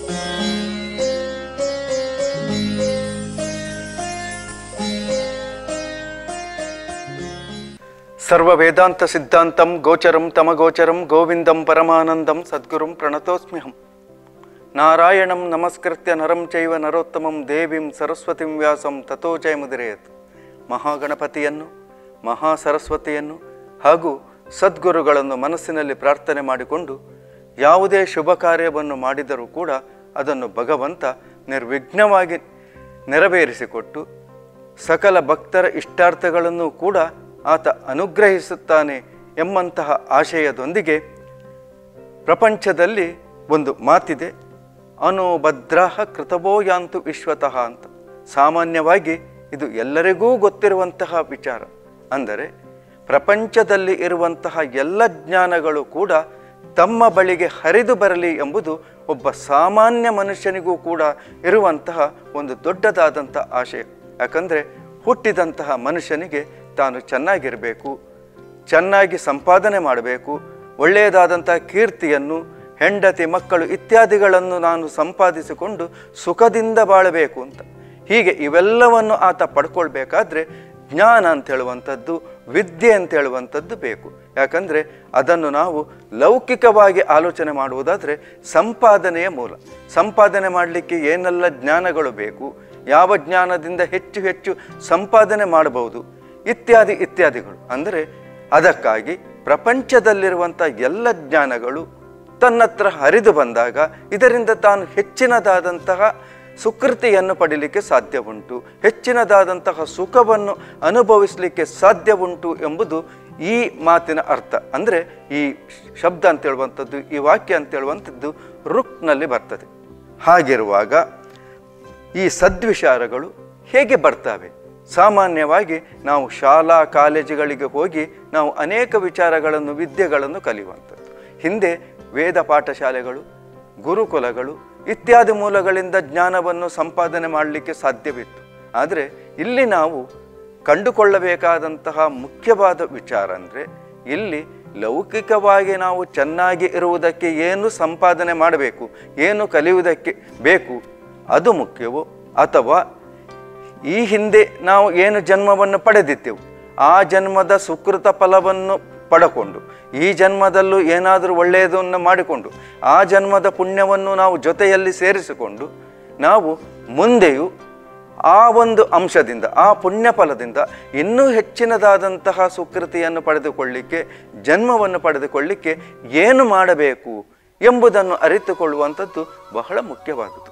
ಸರ್ವ ವೇದಾಂತ ಸಿದ್ಧಾಂತಂ ಗೋಚರಂ ತಮಗೋಚರಂ ಗೋವಿಂದಂ ಪರಮಾನಂದಂ ಸದ್ಗುರುಂ ಪ್ರಣತೋಸ್ಮ್ಯಹಂ ನಾರಾಯಣಂ ನಮಸ್ಕೃತ್ಯ ನರಂ ಚೈವ ನರೋತ್ತಮಂ ದೇವಿಂ ಸರಸ್ವತಿಂ ವ್ಯಾಸಂ ತಥೋ ಜಯಮುದಿರೇತ್ ಮಹಾಗಣಪತಿಯನ್ನು ಮಹಾ ಸರಸ್ವತಿಯನ್ನು ಹಾಗೂ ಸದ್ಗುರುಗಳನ್ನು ಮನಸ್ಸಿನಲ್ಲಿ ಪ್ರಾರ್ಥನೆ ಮಾಡಿಕೊಂಡು ಯಾವುದೇ ಶುಭ ಕಾರ್ಯವನ್ನು ಮಾಡಿದರೂ ಕೂಡ ಅದನ್ನು ಭಗವಂತ ನಿರ್ವಿಘ್ನವಾಗಿ ನೆರವೇರಿಸಿಕೊಟ್ಟು ಸಕಲ ಭಕ್ತರ ಇಷ್ಟಾರ್ಥಗಳನ್ನು ಕೂಡ ಆತ ಅನುಗ್ರಹಿಸುತ್ತಾನೆ ಎಂಬಂತಹ ಆಶಯದೊಂದಿಗೆ ಪ್ರಪಂಚದಲ್ಲಿ ಒಂದು ಮಾತಿದೆ ಅನುಭದ್ರಃ ಕೃತವೋ ಯಾಂತು ವಿಶ್ವತಃ ಅಂತ ಸಾಮಾನ್ಯವಾಗಿ ಇದು ಎಲ್ಲರಿಗೂ ಗೊತ್ತಿರುವಂತಹ ವಿಚಾರ ಅಂದರೆ ಪ್ರಪಂಚದಲ್ಲಿ ಇರುವಂತಹ ಎಲ್ಲ ಜ್ಞಾನಗಳು ಕೂಡ ತಮ್ಮ ಬಳಿಗೆ ಹರಿದು ಬರಲಿ ಎಂಬುದು ಒಬ್ಬ ಸಾಮಾನ್ಯ ಮನುಷ್ಯನಿಗೂ ಕೂಡ ಇರುವಂತಹ ಒಂದು ದೊಡ್ಡದಾದಂಥ ಆಶಯ ಯಾಕಂದರೆ ಹುಟ್ಟಿದಂತಹ ಮನುಷ್ಯನಿಗೆ ತಾನು ಚೆನ್ನಾಗಿರಬೇಕು ಚೆನ್ನಾಗಿ ಸಂಪಾದನೆ ಮಾಡಬೇಕು ಒಳ್ಳೆಯದಾದಂಥ ಕೀರ್ತಿಯನ್ನು ಹೆಂಡತಿ ಮಕ್ಕಳು ಇತ್ಯಾದಿಗಳನ್ನು ನಾನು ಸಂಪಾದಿಸಿಕೊಂಡು ಸುಖದಿಂದ ಬಾಳಬೇಕು ಅಂತ ಹೀಗೆ ಇವೆಲ್ಲವನ್ನು ಆತ ಪಡ್ಕೊಳ್ಬೇಕಾದ್ರೆ ಜ್ಞಾನ ಅಂತ ಹೇಳುವಂಥದ್ದು ವಿದ್ಯೆ ಅಂತ ಹೇಳುವಂಥದ್ದು ಬೇಕು ಯಾಕಂದರೆ ಅದನ್ನು ನಾವು ಲೌಕಿಕವಾಗಿ ಆಲೋಚನೆ ಮಾಡುವುದಾದರೆ ಸಂಪಾದನೆಯ ಮೂಲ ಸಂಪಾದನೆ ಮಾಡಲಿಕ್ಕೆ ಏನೆಲ್ಲ ಜ್ಞಾನಗಳು ಬೇಕು ಯಾವ ಜ್ಞಾನದಿಂದ ಹೆಚ್ಚು ಹೆಚ್ಚು ಸಂಪಾದನೆ ಮಾಡಬಹುದು ಇತ್ಯಾದಿ ಇತ್ಯಾದಿಗಳು ಅಂದರೆ ಅದಕ್ಕಾಗಿ ಪ್ರಪಂಚದಲ್ಲಿರುವಂಥ ಎಲ್ಲ ಜ್ಞಾನಗಳು ತನ್ನತ್ರ ಹರಿದು ಬಂದಾಗ ಇದರಿಂದ ತಾನು ಹೆಚ್ಚಿನದಾದಂತಹ ಸುಕೃತಿಯನ್ನು ಪಡೀಲಿಕ್ಕೆ ಸಾಧ್ಯ ಉಂಟು ಹೆಚ್ಚಿನದಾದಂತಹ ಸುಖವನ್ನು ಅನುಭವಿಸಲಿಕ್ಕೆ ಸಾಧ್ಯ ಉಂಟು ಎಂಬುದು ಈ ಮಾತಿನ ಅರ್ಥ ಅಂದರೆ ಈ ಶಬ್ದ ಅಂತ ಹೇಳುವಂಥದ್ದು ಈ ವಾಕ್ಯ ಅಂತ ಹೇಳುವಂಥದ್ದು ರುಕ್ನಲ್ಲಿ ಬರ್ತದೆ ಹಾಗಿರುವಾಗ ಈ ಸದ್ವಿಚಾರಗಳು ಹೇಗೆ ಬರ್ತವೆ ಸಾಮಾನ್ಯವಾಗಿ ನಾವು ಶಾಲಾ ಕಾಲೇಜುಗಳಿಗೆ ಹೋಗಿ ನಾವು ಅನೇಕ ವಿಚಾರಗಳನ್ನು ವಿದ್ಯೆಗಳನ್ನು ಕಲಿಯುವಂಥದ್ದು ಹಿಂದೆ ವೇದ ಪಾಠಶಾಲೆಗಳು ಗುರುಕುಲಗಳು ಇತ್ಯಾದಿ ಮೂಲಗಳಿಂದ ಜ್ಞಾನವನ್ನು ಸಂಪಾದನೆ ಮಾಡಲಿಕ್ಕೆ ಸಾಧ್ಯವಿತ್ತು ಆದರೆ ಇಲ್ಲಿ ನಾವು ಕಂಡುಕೊಳ್ಳಬೇಕಾದಂತಹ ಮುಖ್ಯವಾದ ವಿಚಾರ ಅಂದರೆ ಇಲ್ಲಿ ಲೌಕಿಕವಾಗಿ ನಾವು ಚೆನ್ನಾಗಿ ಇರುವುದಕ್ಕೆ ಏನು ಸಂಪಾದನೆ ಮಾಡಬೇಕು ಏನು ಕಲಿಯುವುದಕ್ಕೆ ಬೇಕು ಅದು ಮುಖ್ಯವೋ ಅಥವಾ ಈ ಹಿಂದೆ ನಾವು ಏನು ಜನ್ಮವನ್ನು ಪಡೆದಿದ್ದೆವು ಆ ಜನ್ಮದ ಸುಕೃತ ಫಲವನ್ನು ಪಡಕೊಂಡು ಈ ಜನ್ಮದಲ್ಲೂ ಏನಾದರೂ ಒಳ್ಳೆಯದನ್ನು ಮಾಡಿಕೊಂಡು ಆ ಜನ್ಮದ ಪುಣ್ಯವನ್ನು ನಾವು ಜೊತೆಯಲ್ಲಿ ಸೇರಿಸಿಕೊಂಡು ನಾವು ಮುಂದೆಯೂ ಆ ಒಂದು ಅಂಶದಿಂದ ಆ ಪುಣ್ಯ ಫಲದಿಂದ ಇನ್ನೂ ಹೆಚ್ಚಿನದಾದಂತಹ ಸುಕೃತಿಯನ್ನು ಪಡೆದುಕೊಳ್ಳಿಕ್ಕೆ ಜನ್ಮವನ್ನು ಪಡೆದುಕೊಳ್ಳಿಕ್ಕೆ ಏನು ಮಾಡಬೇಕು ಎಂಬುದನ್ನು ಅರಿತುಕೊಳ್ಳುವಂಥದ್ದು ಬಹಳ ಮುಖ್ಯವಾದುದು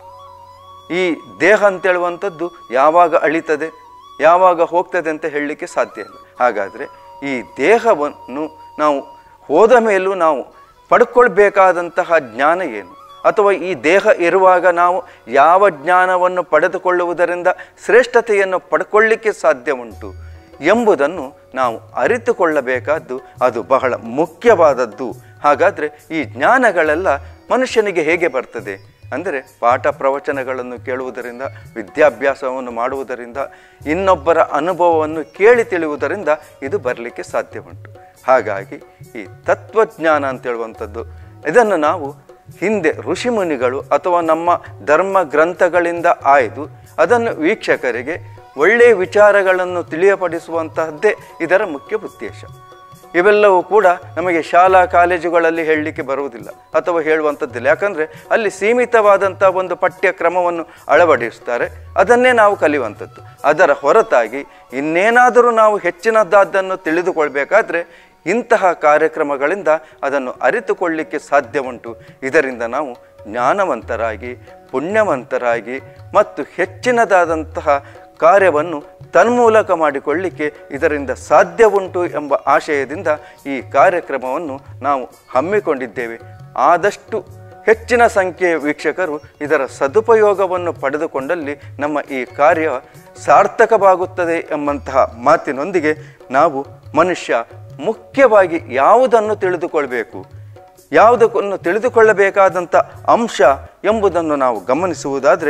ಈ ದೇಹ ಅಂತೇಳುವಂಥದ್ದು ಯಾವಾಗ ಅಳಿತದೆ ಯಾವಾಗ ಹೋಗ್ತದೆ ಅಂತ ಹೇಳಲಿಕ್ಕೆ ಸಾಧ್ಯ ಇಲ್ಲ ಹಾಗಾದರೆ ಈ ದೇಹವನ್ನು ನಾವು ಹೋದ ಮೇಲೂ ನಾವು ಪಡ್ಕೊಳ್ಬೇಕಾದಂತಹ ಜ್ಞಾನ ಏನು ಅಥವಾ ಈ ದೇಹ ಇರುವಾಗ ನಾವು ಯಾವ ಜ್ಞಾನವನ್ನು ಪಡೆದುಕೊಳ್ಳುವುದರಿಂದ ಶ್ರೇಷ್ಠತೆಯನ್ನು ಪಡ್ಕೊಳ್ಳಿಕ್ಕೆ ಸಾಧ್ಯ ಉಂಟು ಎಂಬುದನ್ನು ನಾವು ಅರಿತುಕೊಳ್ಳಬೇಕಾದ್ದು ಅದು ಬಹಳ ಮುಖ್ಯವಾದದ್ದು ಹಾಗಾದರೆ ಈ ಜ್ಞಾನಗಳೆಲ್ಲ ಮನುಷ್ಯನಿಗೆ ಹೇಗೆ ಬರ್ತದೆ ಅಂದರೆ ಪಾಠ ಪ್ರವಚನಗಳನ್ನು ಕೇಳುವುದರಿಂದ ವಿದ್ಯಾಭ್ಯಾಸವನ್ನು ಮಾಡುವುದರಿಂದ ಇನ್ನೊಬ್ಬರ ಅನುಭವವನ್ನು ಕೇಳಿ ತಿಳಿಯುವುದರಿಂದ ಇದು ಬರಲಿಕ್ಕೆ ಸಾಧ್ಯ ಉಂಟು ಹಾಗಾಗಿ ಈ ತತ್ವಜ್ಞಾನ ಅಂತೇಳುವಂಥದ್ದು ಇದನ್ನು ನಾವು ಹಿಂದೆ ಋಷಿಮುನಿಗಳು ಅಥವಾ ನಮ್ಮ ಧರ್ಮ ಗ್ರಂಥಗಳಿಂದ ಆಯ್ದು ಅದನ್ನು ವೀಕ್ಷಕರಿಗೆ ಒಳ್ಳೆಯ ವಿಚಾರಗಳನ್ನು ತಿಳಿಯಪಡಿಸುವಂತಹದ್ದೇ ಇದರ ಮುಖ್ಯ ಉದ್ದೇಶ ಇವೆಲ್ಲವೂ ಕೂಡ ನಮಗೆ ಶಾಲಾ ಕಾಲೇಜುಗಳಲ್ಲಿ ಹೇಳಲಿಕ್ಕೆ ಬರುವುದಿಲ್ಲ ಅಥವಾ ಹೇಳುವಂಥದ್ದಿಲ್ಲ ಯಾಕಂದರೆ ಅಲ್ಲಿ ಸೀಮಿತವಾದಂಥ ಒಂದು ಪಠ್ಯಕ್ರಮವನ್ನು ಅಳವಡಿಸ್ತಾರೆ ಅದನ್ನೇ ನಾವು ಕಲಿಯುವಂಥದ್ದು ಅದರ ಹೊರತಾಗಿ ಇನ್ನೇನಾದರೂ ನಾವು ಹೆಚ್ಚಿನದಾದ್ದನ್ನು ತಿಳಿದುಕೊಳ್ಬೇಕಾದ್ರೆ ಇಂತಹ ಕಾರ್ಯಕ್ರಮಗಳಿಂದ ಅದನ್ನು ಅರಿತುಕೊಳ್ಳಿಕ್ಕೆ ಸಾಧ್ಯ ಉಂಟು ಇದರಿಂದ ನಾವು ಜ್ಞಾನವಂತರಾಗಿ ಪುಣ್ಯವಂತರಾಗಿ ಮತ್ತು ಹೆಚ್ಚಿನದಾದಂತಹ ಕಾರ್ಯವನ್ನು ತನ್ಮೂಲಕ ಮಾಡಿಕೊಳ್ಳಿಕ್ಕೆ ಇದರಿಂದ ಸಾಧ್ಯ ಉಂಟು ಎಂಬ ಆಶಯದಿಂದ ಈ ಕಾರ್ಯಕ್ರಮವನ್ನು ನಾವು ಹಮ್ಮಿಕೊಂಡಿದ್ದೇವೆ ಆದಷ್ಟು ಹೆಚ್ಚಿನ ಸಂಖ್ಯೆಯ ವೀಕ್ಷಕರು ಇದರ ಸದುಪಯೋಗವನ್ನು ಪಡೆದುಕೊಂಡಲ್ಲಿ ನಮ್ಮ ಈ ಕಾರ್ಯ ಸಾರ್ಥಕವಾಗುತ್ತದೆ ಎಂಬಂತಹ ಮಾತಿನೊಂದಿಗೆ ನಾವು ಮನುಷ್ಯ ಮುಖ್ಯವಾಗಿ ಯಾವುದನ್ನು ತಿಳಿದುಕೊಳ್ಬೇಕು ಯಾವುದಕ್ಕನ್ನು ತಿಳಿದುಕೊಳ್ಳಬೇಕಾದಂಥ ಅಂಶ ಎಂಬುದನ್ನು ನಾವು ಗಮನಿಸುವುದಾದರೆ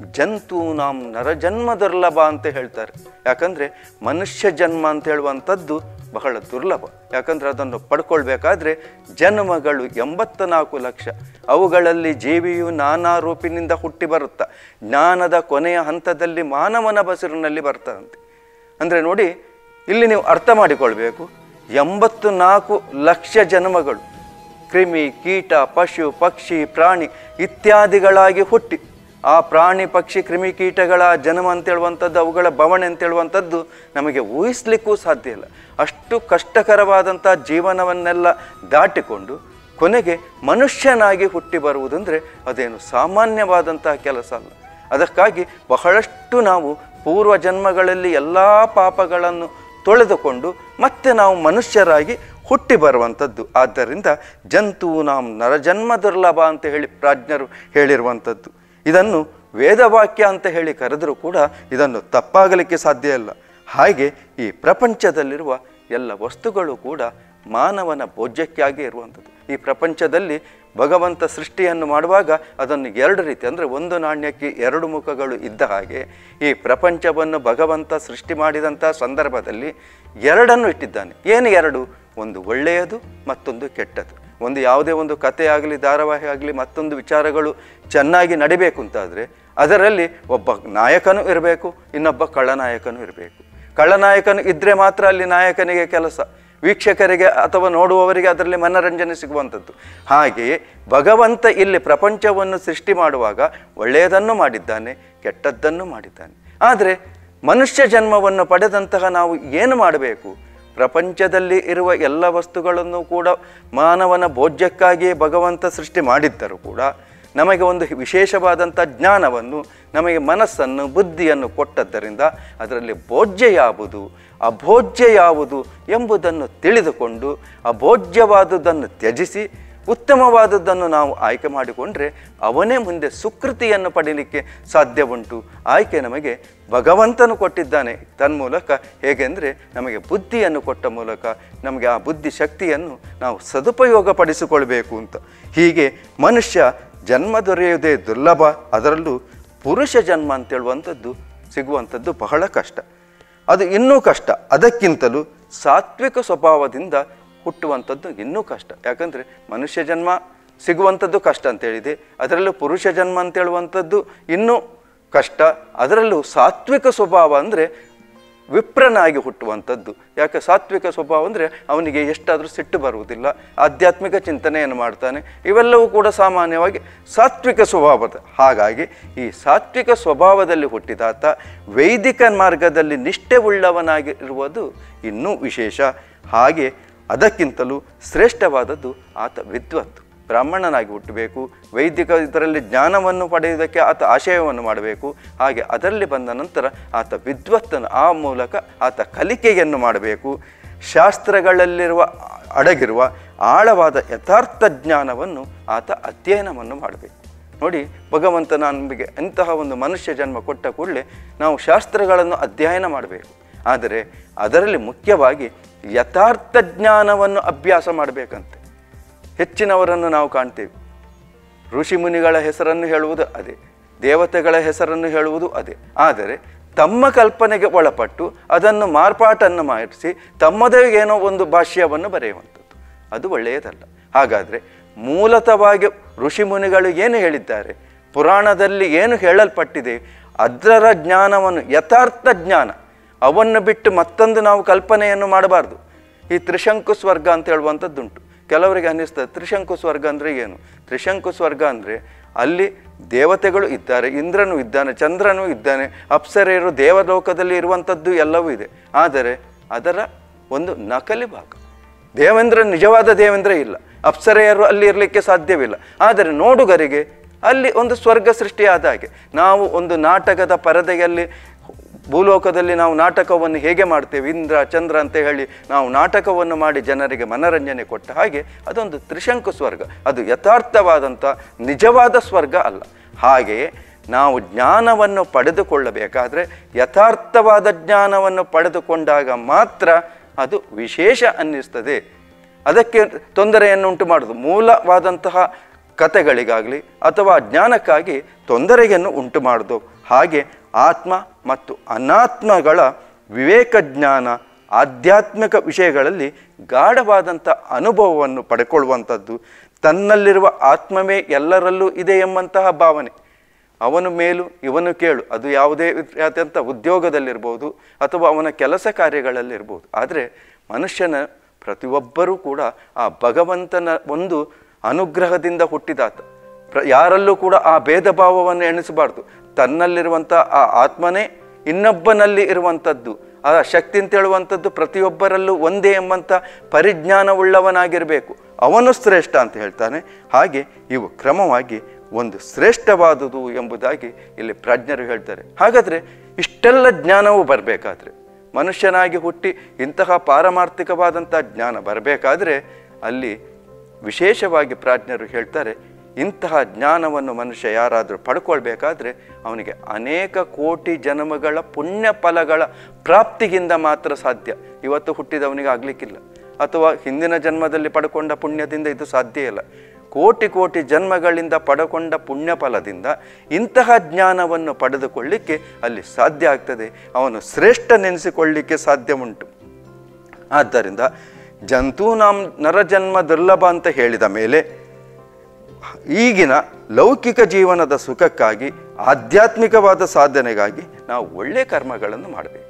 ಜಂತು ನಾಂ ನರಜನ್ಮ ದುರ್ಲಭ ಅಂತ ಹೇಳ್ತಾರೆ ಯಾಕಂದರೆ ಮನುಷ್ಯ ಜನ್ಮ ಅಂತ ಹೇಳುವಂಥದ್ದು ಬಹಳ ದುರ್ಲಭ ಯಾಕಂದರೆ ಅದನ್ನು ಪಡ್ಕೊಳ್ಬೇಕಾದ್ರೆ ಜನ್ಮಗಳು ಎಂಬತ್ತ ನಾಲ್ಕು ಲಕ್ಷ ಅವುಗಳಲ್ಲಿ ಜೀವಿಯು ನಾನಾ ರೂಪಿನಿಂದ ಹುಟ್ಟಿ ಬರುತ್ತಾ ಜ್ಞಾನದ ಕೊನೆಯ ಹಂತದಲ್ಲಿ ಮಾನವನ ಬಸಿರಿನಲ್ಲಿ ಬರ್ತದಂತೆ ಅಂದರೆ ನೋಡಿ ಇಲ್ಲಿ ನೀವು ಅರ್ಥ ಮಾಡಿಕೊಳ್ಬೇಕು ಎಂಬತ್ತು ನಾಲ್ಕು ಲಕ್ಷ ಜನ್ಮಗಳು ಕ್ರಿಮಿ ಕೀಟ ಪಶು ಪಕ್ಷಿ ಪ್ರಾಣಿ ಇತ್ಯಾದಿಗಳಾಗಿ ಹುಟ್ಟಿ ಆ ಪ್ರಾಣಿ ಪಕ್ಷಿ ಕ್ರಿಮಿ ಕೀಟಗಳ ಜನ್ಮ ಅಂತೇಳುವಂಥದ್ದು ಅವುಗಳ ಬವಣೆ ಅಂತೇಳುವಂಥದ್ದು ನಮಗೆ ಊಹಿಸ್ಲಿಕ್ಕೂ ಸಾಧ್ಯ ಇಲ್ಲ ಅಷ್ಟು ಕಷ್ಟಕರವಾದಂಥ ಜೀವನವನ್ನೆಲ್ಲ ದಾಟಿಕೊಂಡು ಕೊನೆಗೆ ಮನುಷ್ಯನಾಗಿ ಹುಟ್ಟಿ ಬರುವುದಂದರೆ ಅದೇನು ಸಾಮಾನ್ಯವಾದಂತಹ ಕೆಲಸ ಅಲ್ಲ ಅದಕ್ಕಾಗಿ ಬಹಳಷ್ಟು ನಾವು ಪೂರ್ವ ಜನ್ಮಗಳಲ್ಲಿ ಎಲ್ಲ ಪಾಪಗಳನ್ನು ತೊಳೆದುಕೊಂಡು ಮತ್ತೆ ನಾವು ಮನುಷ್ಯರಾಗಿ ಹುಟ್ಟಿ ಬರುವಂಥದ್ದು ಆದ್ದರಿಂದ ಜಂತು ನಾಂ ನರಜನ್ಮ ದುರ್ಲಭ ಅಂತ ಹೇಳಿ ಪ್ರಾಜ್ಞರು ಹೇಳಿರುವಂಥದ್ದು ಇದನ್ನು ವೇದವಾಕ್ಯ ಅಂತ ಹೇಳಿ ಕರೆದರೂ ಕೂಡ ಇದನ್ನು ತಪ್ಪಾಗಲಿಕ್ಕೆ ಸಾಧ್ಯ ಇಲ್ಲ ಹಾಗೆ ಈ ಪ್ರಪಂಚದಲ್ಲಿರುವ ಎಲ್ಲ ವಸ್ತುಗಳು ಕೂಡ ಮಾನವನ ಭೋಜ್ಯಕ್ಕಾಗಿ ಇರುವಂಥದ್ದು ಈ ಪ್ರಪಂಚದಲ್ಲಿ ಭಗವಂತ ಸೃಷ್ಟಿಯನ್ನು ಮಾಡುವಾಗ ಅದನ್ನು ಎರಡು ರೀತಿ ಅಂದರೆ ಒಂದು ನಾಣ್ಯಕ್ಕೆ ಎರಡು ಮುಖಗಳು ಇದ್ದ ಹಾಗೆ ಈ ಪ್ರಪಂಚವನ್ನು ಭಗವಂತ ಸೃಷ್ಟಿ ಮಾಡಿದಂಥ ಸಂದರ್ಭದಲ್ಲಿ ಎರಡನ್ನು ಇಟ್ಟಿದ್ದಾನೆ ಏನು ಎರಡು ಒಂದು ಒಳ್ಳೆಯದು ಮತ್ತೊಂದು ಕೆಟ್ಟದ್ದು ಒಂದು ಯಾವುದೇ ಒಂದು ಕಥೆ ಆಗಲಿ ಧಾರಾವಾಹಿ ಆಗಲಿ ಮತ್ತೊಂದು ವಿಚಾರಗಳು ಚೆನ್ನಾಗಿ ನಡಿಬೇಕು ಅಂತಾದರೆ ಅದರಲ್ಲಿ ಒಬ್ಬ ನಾಯಕನೂ ಇರಬೇಕು ಇನ್ನೊಬ್ಬ ಕಳ್ಳನಾಯಕನೂ ಇರಬೇಕು ಕಳ್ಳನಾಯಕನು ಇದ್ದರೆ ಮಾತ್ರ ಅಲ್ಲಿ ನಾಯಕನಿಗೆ ಕೆಲಸ ವೀಕ್ಷಕರಿಗೆ ಅಥವಾ ನೋಡುವವರಿಗೆ ಅದರಲ್ಲಿ ಮನರಂಜನೆ ಸಿಗುವಂಥದ್ದು ಹಾಗೆಯೇ ಭಗವಂತ ಇಲ್ಲಿ ಪ್ರಪಂಚವನ್ನು ಸೃಷ್ಟಿ ಮಾಡುವಾಗ ಒಳ್ಳೆಯದನ್ನು ಮಾಡಿದ್ದಾನೆ ಕೆಟ್ಟದ್ದನ್ನು ಮಾಡಿದ್ದಾನೆ ಆದರೆ ಮನುಷ್ಯ ಜನ್ಮವನ್ನು ಪಡೆದಂತಹ ನಾವು ಏನು ಮಾಡಬೇಕು ಪ್ರಪಂಚದಲ್ಲಿ ಇರುವ ಎಲ್ಲ ವಸ್ತುಗಳನ್ನು ಕೂಡ ಮಾನವನ ಭೋಜ್ಯಕ್ಕಾಗಿಯೇ ಭಗವಂತ ಸೃಷ್ಟಿ ಮಾಡಿದ್ದರೂ ಕೂಡ ನಮಗೆ ಒಂದು ವಿಶೇಷವಾದಂಥ ಜ್ಞಾನವನ್ನು ನಮಗೆ ಮನಸ್ಸನ್ನು ಬುದ್ಧಿಯನ್ನು ಕೊಟ್ಟದ್ದರಿಂದ ಅದರಲ್ಲಿ ಭೋಜ್ಯ ಯಾವುದು ಅಭೋಜ್ಯ ಯಾವುದು ಎಂಬುದನ್ನು ತಿಳಿದುಕೊಂಡು ಅಭೋಜ್ಯವಾದುದನ್ನು ತ್ಯಜಿಸಿ ಉತ್ತಮವಾದದ್ದನ್ನು ನಾವು ಆಯ್ಕೆ ಮಾಡಿಕೊಂಡ್ರೆ ಅವನೇ ಮುಂದೆ ಸುಕೃತಿಯನ್ನು ಪಡೀಲಿಕ್ಕೆ ಸಾಧ್ಯ ಉಂಟು ಆಯ್ಕೆ ನಮಗೆ ಭಗವಂತನು ಕೊಟ್ಟಿದ್ದಾನೆ ತನ್ಮೂಲಕ ಹೇಗೆಂದರೆ ನಮಗೆ ಬುದ್ಧಿಯನ್ನು ಕೊಟ್ಟ ಮೂಲಕ ನಮಗೆ ಆ ಬುದ್ಧಿ ಶಕ್ತಿಯನ್ನು ನಾವು ಸದುಪಯೋಗ ಪಡಿಸಿಕೊಳ್ಬೇಕು ಅಂತ ಹೀಗೆ ಮನುಷ್ಯ ಜನ್ಮ ದೊರೆಯುವುದೇ ದುರ್ಲಭ ಅದರಲ್ಲೂ ಪುರುಷ ಜನ್ಮ ಅಂತೇಳುವಂಥದ್ದು ಸಿಗುವಂಥದ್ದು ಬಹಳ ಕಷ್ಟ ಅದು ಇನ್ನೂ ಕಷ್ಟ ಅದಕ್ಕಿಂತಲೂ ಸಾತ್ವಿಕ ಸ್ವಭಾವದಿಂದ ಹುಟ್ಟುವಂಥದ್ದು ಇನ್ನೂ ಕಷ್ಟ ಯಾಕಂದರೆ ಮನುಷ್ಯ ಜನ್ಮ ಸಿಗುವಂಥದ್ದು ಕಷ್ಟ ಅಂತೇಳಿದೆ ಅದರಲ್ಲೂ ಪುರುಷ ಜನ್ಮ ಅಂತೇಳುವಂಥದ್ದು ಇನ್ನೂ ಕಷ್ಟ ಅದರಲ್ಲೂ ಸಾತ್ವಿಕ ಸ್ವಭಾವ ಅಂದರೆ ವಿಪ್ರನಾಗಿ ಹುಟ್ಟುವಂಥದ್ದು ಯಾಕೆ ಸಾತ್ವಿಕ ಸ್ವಭಾವ ಅಂದರೆ ಅವನಿಗೆ ಎಷ್ಟಾದರೂ ಸಿಟ್ಟು ಬರುವುದಿಲ್ಲ ಆಧ್ಯಾತ್ಮಿಕ ಚಿಂತನೆಯನ್ನು ಮಾಡ್ತಾನೆ ಇವೆಲ್ಲವೂ ಕೂಡ ಸಾಮಾನ್ಯವಾಗಿ ಸಾತ್ವಿಕ ಸ್ವಭಾವದ ಹಾಗಾಗಿ ಈ ಸಾತ್ವಿಕ ಸ್ವಭಾವದಲ್ಲಿ ಹುಟ್ಟಿದಾತ ವೈದಿಕ ಮಾರ್ಗದಲ್ಲಿ ನಿಷ್ಠೆ ಉಳ್ಳವನಾಗಿರುವುದು ಇನ್ನೂ ವಿಶೇಷ ಹಾಗೆ ಅದಕ್ಕಿಂತಲೂ ಶ್ರೇಷ್ಠವಾದದ್ದು ಆತ ವಿದ್ವತ್ತು ಬ್ರಾಹ್ಮಣನಾಗಿ ಹುಟ್ಟಬೇಕು ವೈದಿಕ ಇದರಲ್ಲಿ ಜ್ಞಾನವನ್ನು ಪಡೆಯುವುದಕ್ಕೆ ಆತ ಆಶಯವನ್ನು ಮಾಡಬೇಕು ಹಾಗೆ ಅದರಲ್ಲಿ ಬಂದ ನಂತರ ಆತ ವಿದ್ವತ್ತನ್ನು ಆ ಮೂಲಕ ಆತ ಕಲಿಕೆಯನ್ನು ಮಾಡಬೇಕು ಶಾಸ್ತ್ರಗಳಲ್ಲಿರುವ ಅಡಗಿರುವ ಆಳವಾದ ಯಥಾರ್ಥ ಜ್ಞಾನವನ್ನು ಆತ ಅಧ್ಯಯನವನ್ನು ಮಾಡಬೇಕು ನೋಡಿ ಭಗವಂತ ನಮಗೆ ಇಂತಹ ಒಂದು ಮನುಷ್ಯ ಜನ್ಮ ಕೊಟ್ಟ ಕೂಡಲೇ ನಾವು ಶಾಸ್ತ್ರಗಳನ್ನು ಅಧ್ಯಯನ ಮಾಡಬೇಕು ಆದರೆ ಅದರಲ್ಲಿ ಮುಖ್ಯವಾಗಿ ಯಥಾರ್ಥ ಜ್ಞಾನವನ್ನು ಅಭ್ಯಾಸ ಮಾಡಬೇಕಂತೆ ಹೆಚ್ಚಿನವರನ್ನು ನಾವು ಕಾಣ್ತೇವೆ ಋಷಿ ಮುನಿಗಳ ಹೆಸರನ್ನು ಹೇಳುವುದು ಅದೇ ದೇವತೆಗಳ ಹೆಸರನ್ನು ಹೇಳುವುದು ಅದೇ ಆದರೆ ತಮ್ಮ ಕಲ್ಪನೆಗೆ ಒಳಪಟ್ಟು ಅದನ್ನು ಮಾರ್ಪಾಟನ್ನು ಮಾಡಿಸಿ ತಮ್ಮದೇ ಏನೋ ಒಂದು ಭಾಷ್ಯವನ್ನು ಬರೆಯುವಂಥದ್ದು ಅದು ಒಳ್ಳೆಯದಲ್ಲ ಹಾಗಾದರೆ ಮೂಲತವಾಗಿ ಋಷಿ ಮುನಿಗಳು ಏನು ಹೇಳಿದ್ದಾರೆ ಪುರಾಣದಲ್ಲಿ ಏನು ಹೇಳಲ್ಪಟ್ಟಿದೆ ಅದರ ಜ್ಞಾನವನ್ನು ಯಥಾರ್ಥ ಜ್ಞಾನ ಅವನ್ನು ಬಿಟ್ಟು ಮತ್ತೊಂದು ನಾವು ಕಲ್ಪನೆಯನ್ನು ಮಾಡಬಾರ್ದು ಈ ತ್ರಿಶಂಕು ಸ್ವರ್ಗ ಅಂತ ಹೇಳುವಂಥದ್ದುಂಟು ಕೆಲವರಿಗೆ ಅನ್ನಿಸ್ತದೆ ತ್ರಿಶಂಕು ಸ್ವರ್ಗ ಅಂದರೆ ಏನು ತ್ರಿಶಂಕು ಸ್ವರ್ಗ ಅಂದರೆ ಅಲ್ಲಿ ದೇವತೆಗಳು ಇದ್ದಾರೆ ಇಂದ್ರನು ಇದ್ದಾನೆ ಚಂದ್ರನೂ ಇದ್ದಾನೆ ಅಪ್ಸರೆಯರು ದೇವಲೋಕದಲ್ಲಿ ಇರುವಂಥದ್ದು ಎಲ್ಲವೂ ಇದೆ ಆದರೆ ಅದರ ಒಂದು ನಕಲಿ ಭಾಗ ದೇವೇಂದ್ರ ನಿಜವಾದ ದೇವೇಂದ್ರ ಇಲ್ಲ ಅಪ್ಸರೆಯರು ಅಲ್ಲಿ ಇರಲಿಕ್ಕೆ ಸಾಧ್ಯವಿಲ್ಲ ಆದರೆ ನೋಡುಗರಿಗೆ ಅಲ್ಲಿ ಒಂದು ಸ್ವರ್ಗ ಸೃಷ್ಟಿಯಾದ ಹಾಗೆ ನಾವು ಒಂದು ನಾಟಕದ ಪರದೆಯಲ್ಲಿ ಭೂಲೋಕದಲ್ಲಿ ನಾವು ನಾಟಕವನ್ನು ಹೇಗೆ ಮಾಡ್ತೇವೆ ಇಂದ್ರ ಚಂದ್ರ ಅಂತ ಹೇಳಿ ನಾವು ನಾಟಕವನ್ನು ಮಾಡಿ ಜನರಿಗೆ ಮನರಂಜನೆ ಕೊಟ್ಟ ಹಾಗೆ ಅದೊಂದು ತ್ರಿಶಂಕು ಸ್ವರ್ಗ ಅದು ಯಥಾರ್ಥವಾದಂಥ ನಿಜವಾದ ಸ್ವರ್ಗ ಅಲ್ಲ ಹಾಗೆಯೇ ನಾವು ಜ್ಞಾನವನ್ನು ಪಡೆದುಕೊಳ್ಳಬೇಕಾದ್ರೆ ಯಥಾರ್ಥವಾದ ಜ್ಞಾನವನ್ನು ಪಡೆದುಕೊಂಡಾಗ ಮಾತ್ರ ಅದು ವಿಶೇಷ ಅನ್ನಿಸ್ತದೆ ಅದಕ್ಕೆ ತೊಂದರೆಯನ್ನುಂಟು ಮಾಡೋದು ಮೂಲವಾದಂತಹ ಕಥೆಗಳಿಗಾಗಲಿ ಅಥವಾ ಜ್ಞಾನಕ್ಕಾಗಿ ತೊಂದರೆಯನ್ನು ಉಂಟು ಮಾಡೋದು ಹಾಗೆ ಆತ್ಮ ಮತ್ತು ಅನಾತ್ಮಗಳ ವಿವೇಕ ಜ್ಞಾನ ಆಧ್ಯಾತ್ಮಿಕ ವಿಷಯಗಳಲ್ಲಿ ಗಾಢವಾದಂಥ ಅನುಭವವನ್ನು ಪಡ್ಕೊಳ್ಳುವಂಥದ್ದು ತನ್ನಲ್ಲಿರುವ ಆತ್ಮವೇ ಎಲ್ಲರಲ್ಲೂ ಇದೆ ಎಂಬಂತಹ ಭಾವನೆ ಅವನು ಮೇಲು ಇವನು ಕೇಳು ಅದು ಯಾವುದೇ ರೀತಿಯಾದಂಥ ಉದ್ಯೋಗದಲ್ಲಿರ್ಬೋದು ಅಥವಾ ಅವನ ಕೆಲಸ ಕಾರ್ಯಗಳಲ್ಲಿರ್ಬೋದು ಆದರೆ ಮನುಷ್ಯನ ಪ್ರತಿಯೊಬ್ಬರೂ ಕೂಡ ಆ ಭಗವಂತನ ಒಂದು ಅನುಗ್ರಹದಿಂದ ಹುಟ್ಟಿದಾತ ಪ್ರ ಯಾರಲ್ಲೂ ಕೂಡ ಆ ಭೇದ ಭಾವವನ್ನು ಎಣಿಸಬಾರ್ದು ತನ್ನಲ್ಲಿರುವಂಥ ಆ ಆತ್ಮನೇ ಇನ್ನೊಬ್ಬನಲ್ಲಿ ಇರುವಂಥದ್ದು ಆ ಶಕ್ತಿ ಅಂತ ಹೇಳುವಂಥದ್ದು ಪ್ರತಿಯೊಬ್ಬರಲ್ಲೂ ಒಂದೇ ಎಂಬಂಥ ಪರಿಜ್ಞಾನವುಳ್ಳವನಾಗಿರಬೇಕು ಅವನು ಶ್ರೇಷ್ಠ ಅಂತ ಹೇಳ್ತಾನೆ ಹಾಗೆ ಇವು ಕ್ರಮವಾಗಿ ಒಂದು ಶ್ರೇಷ್ಠವಾದುದು ಎಂಬುದಾಗಿ ಇಲ್ಲಿ ಪ್ರಾಜ್ಞರು ಹೇಳ್ತಾರೆ ಹಾಗಾದರೆ ಇಷ್ಟೆಲ್ಲ ಜ್ಞಾನವು ಬರಬೇಕಾದ್ರೆ ಮನುಷ್ಯನಾಗಿ ಹುಟ್ಟಿ ಇಂತಹ ಪಾರಮಾರ್ಥಿಕವಾದಂಥ ಜ್ಞಾನ ಬರಬೇಕಾದ್ರೆ ಅಲ್ಲಿ ವಿಶೇಷವಾಗಿ ಪ್ರಾಜ್ಞರು ಹೇಳ್ತಾರೆ ಇಂತಹ ಜ್ಞಾನವನ್ನು ಮನುಷ್ಯ ಯಾರಾದರೂ ಪಡ್ಕೊಳ್ಬೇಕಾದ್ರೆ ಅವನಿಗೆ ಅನೇಕ ಕೋಟಿ ಜನ್ಮಗಳ ಪುಣ್ಯ ಫಲಗಳ ಪ್ರಾಪ್ತಿಗಿಂದ ಮಾತ್ರ ಸಾಧ್ಯ ಇವತ್ತು ಹುಟ್ಟಿದವನಿಗೆ ಆಗಲಿಕ್ಕಿಲ್ಲ ಅಥವಾ ಹಿಂದಿನ ಜನ್ಮದಲ್ಲಿ ಪಡ್ಕೊಂಡ ಪುಣ್ಯದಿಂದ ಇದು ಸಾಧ್ಯ ಇಲ್ಲ ಕೋಟಿ ಕೋಟಿ ಜನ್ಮಗಳಿಂದ ಪಡ್ಕೊಂಡ ಪುಣ್ಯ ಫಲದಿಂದ ಇಂತಹ ಜ್ಞಾನವನ್ನು ಪಡೆದುಕೊಳ್ಳಿಕ್ಕೆ ಅಲ್ಲಿ ಸಾಧ್ಯ ಆಗ್ತದೆ ಅವನು ಶ್ರೇಷ್ಠ ನೆನೆಸಿಕೊಳ್ಳಿಕ್ಕೆ ಸಾಧ್ಯ ಉಂಟು ಆದ್ದರಿಂದ ಜಂತೂ ನಾಂ ನರಜನ್ಮ ದುರ್ಲಭ ಅಂತ ಹೇಳಿದ ಮೇಲೆ ಈಗಿನ ಲೌಕಿಕ ಜೀವನದ ಸುಖಕ್ಕಾಗಿ ಆಧ್ಯಾತ್ಮಿಕವಾದ ಸಾಧನೆಗಾಗಿ ನಾವು ಒಳ್ಳೆಯ ಕರ್ಮಗಳನ್ನು ಮಾಡಬೇಕು